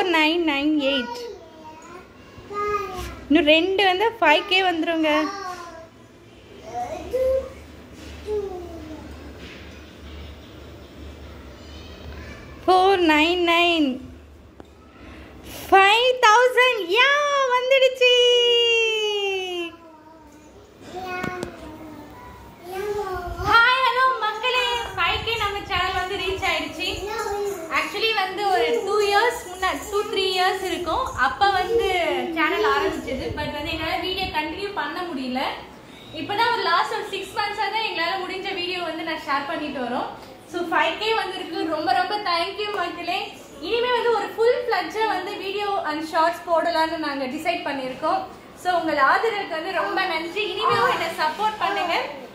four nine nine eight இன்னும் ரெண்டு வந்து ஃபைவ் கே வந்துருங்க four nine nine five thousand yeah வந்துடுச்சு ஹாய் ஹலோ மக்களே ஃபைவ் கே நம்ம சேனல் வந்து ரீச் ஆயிடுச்சு ஆக்சுவலி வந்து ஒரு டூ இயர்ஸ் முன்னாடி டூ த்ரீ இயர்ஸ் இருக்கும் அப்போ வந்து சேனல் ஆரம்பிச்சது பட் வந்து எங்களால் வீடியோ கண்டினியூ பண்ண முடியல இப்போதான் ஒரு லாஸ்ட் ஒரு சிக்ஸ் மந்த்ஸாக தான் எங்களால் முடிஞ்ச வீடியோ வந்து நான் ஷேர் பண்ணிட்டு வரோம் ஸோ ஃபைவ் கே வந்திருக்கு ரொம்ப ரொம்ப தேங்க்யூ மக்களே இனிமே வந்து ஒரு ஃபுல் ஃப்ளட்ஜாக வந்து வீடியோ அண்ட் ஷார்ட்ஸ் போடலாம்னு நாங்கள் டிசைட் பண்ணியிருக்கோம் ஸோ உங்கள் ஆதரவுக்கு வந்து ரொம்ப நன்றி இனிமேவும் என்னை சப்போர்ட் பண்ணுங்க